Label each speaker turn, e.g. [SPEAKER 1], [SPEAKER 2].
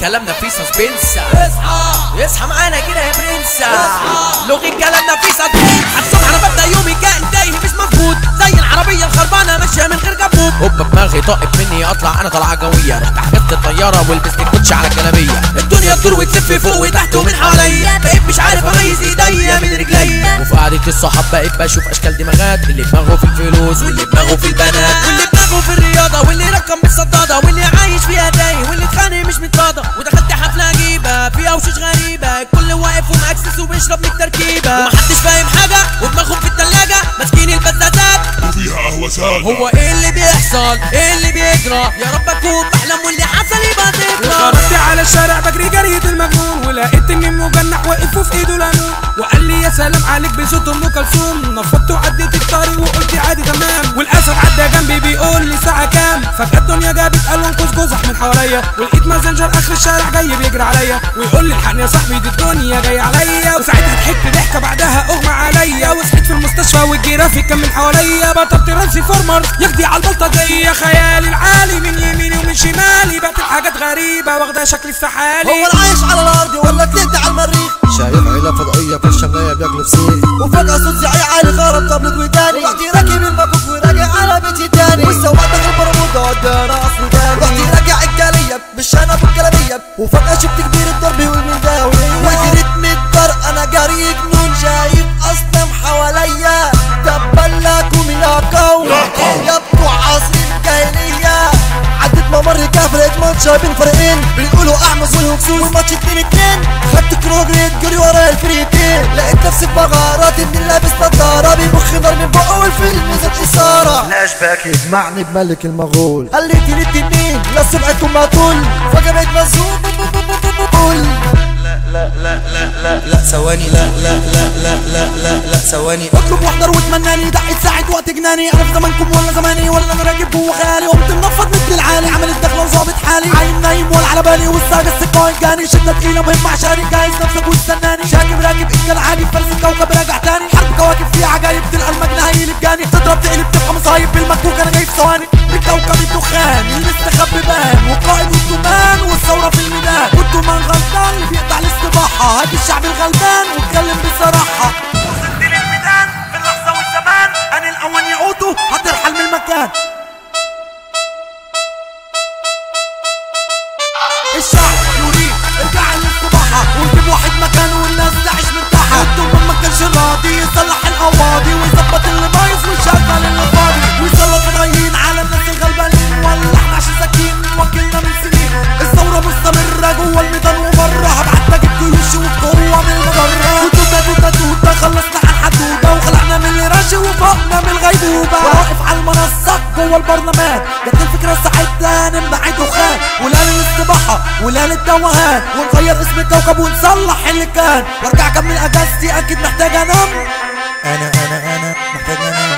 [SPEAKER 1] كلامنا فيه سسبنس اصحى اصحى معانا كده يا برنس لغي كلامنا فيه سسبنس الصبح انا ببدا يومي كائن تايه مش مظبوط زي العربيه الخربانه ماشيه من غير كبوت هوب دماغي طاقت مني اطلع انا طلعه جويه رحت حجزت الطياره ولبست الكوتش على الجلابيه الدنيا تدور وتلف فوق وتحت ومن حواليا بقيت مش عارف اميز ايديا من رجليا وفي قعده الصحاب بقيت بشوف اشكال دماغات اللي دماغه في الفلوس واللي دماغه في البنات واللي دماغه في الرياضه واللي رقم بالصداده واللي عايش فيها تايه واللي اتخانق مش متراضى ودخلت حفله عجيبه فيها وشوش غريبه الكل واقف ومأكسس وبيشرب من التركيبه ومحدش فاهم حاجه ودماغهم في التلاجه ماسكين البزازات
[SPEAKER 2] وفيها قهوة سادة
[SPEAKER 1] هو ايه اللي بيحصل ايه اللي بيجرى يا رب اكون بحلم واللي حصل يبقى ذكرى
[SPEAKER 3] خرجت على الشارع بجري جرية المجنون ولقيت النجم مجنح واقف وفي ايده لانون وقال لي يا سلام عليك بصوت ام كلثوم نفضت وعديت الطريق وقلت عادي تمام والاسد عدى جنبي بيقول لي ساعة كام فجأة الدنيا جابت الوان قوس قزح من حواليا ولقيت مازنجر اخر الشارع جاي بيجري عليا ويقول لي الحقني يا صاحبي دي الدنيا جايه عليا وساعتها ضحكت ضحكه بعدها اغمى عليا وصحيت في المستشفى والجرافيك كان من حواليا بطلت رانسي فورمر يخدي على البلطجيه خيالي العالي من يميني ومن شمالي بقت الحاجات غريبه واخده شكل السحالي
[SPEAKER 4] هو العايش على الارض ولا طلعت على المريخ
[SPEAKER 5] شايف عيلة فضائية في الشمالية بياكلوا فسيخ
[SPEAKER 4] وفجأة صوت زعيق عالي خرب طبلة وداني رحت راكب المكوك وراجع على بيتي تاني والسواق دخل برمودا ودانا اصل تاني رحت راجع الجالية بالشنب والجلابية وفجأة شفت كبير الضرب والمنداوي وجريت من الدار انا جري جنون شايف اصنام حواليا تبلكم يا قوم يا بتوع عصر الجاهلية عدت ممر كافر ماتش بين فريقين بيقولوا احمس والهكسوس والماتش اتنين اتنين خدت كرو جريت جري ورا الفريقين لقيت نفسي في مغارات اني لابس نضارة بيبخ نار من بقه والفيلم زاد اثارة
[SPEAKER 5] فلاش باك يجمعني بملك المغول
[SPEAKER 4] قال لي تيني التنين لا سمعتكم ما طول فجأة بقيت مزوم
[SPEAKER 6] لا ثواني لا لا لا لا لا لا لا ثواني
[SPEAKER 4] اطلب واحضر واتمناني دعيت ساعد وقت جناني انا في زمانكم ولا زماني ولا انا راكب جوه خيالي قمت منفض مثل العالي عامل الدخله وظابط حالي عين نايم ولا على بالي والساقه السكه جاني شده تقيله مهم عشاني جايز نفسك واستناني شاكب راكب انت العادي فرس الكوكب راجع تاني حرب كواكب فيها عجايب تلقى المجنى هيلجاني تضرب تقلب تبقى مصايب بالمكوك انا جاي في ثواني من كوكب الدخان المستخبي بان والقائد والدمان والثوره في الميدان والدمان غلطان اللي بيقطع الاستباحه هات الشعب الغلبان واتكلم بصراحه وصلت للميدان في اللحظه والزمان انا الاول يعودوا هترحل من المكان الشعب يريد ارجع للصباحة ونجيب واحد مكانه والناس تعيش مرتاحة والدوم ما كانش راضي يصلح القواضي ويظبط اللي بايظ ويشغل اللي فاضي ويسلط الرايين على الناس الغلبانين ولعنا عشان سكين وكلنا من سنين الثورة مستمرة جوه الميدان وبره هبعت جبت جيوش وقوة من المجرة وتوتة توتة توتة خلصنا على الحدودة وخلعنا من الرش وفوقنا من الغيبوبة واقف على المنصة جوه البرلمان جت الفكرة ساعتها نمنع دخان ولا للاستباحة ولا للتوهان ونغير اسم الكوكب ونصلح اللي كان وارجع اكمل اجازتي اكيد محتاج انام
[SPEAKER 6] انا انا انا محتاج انام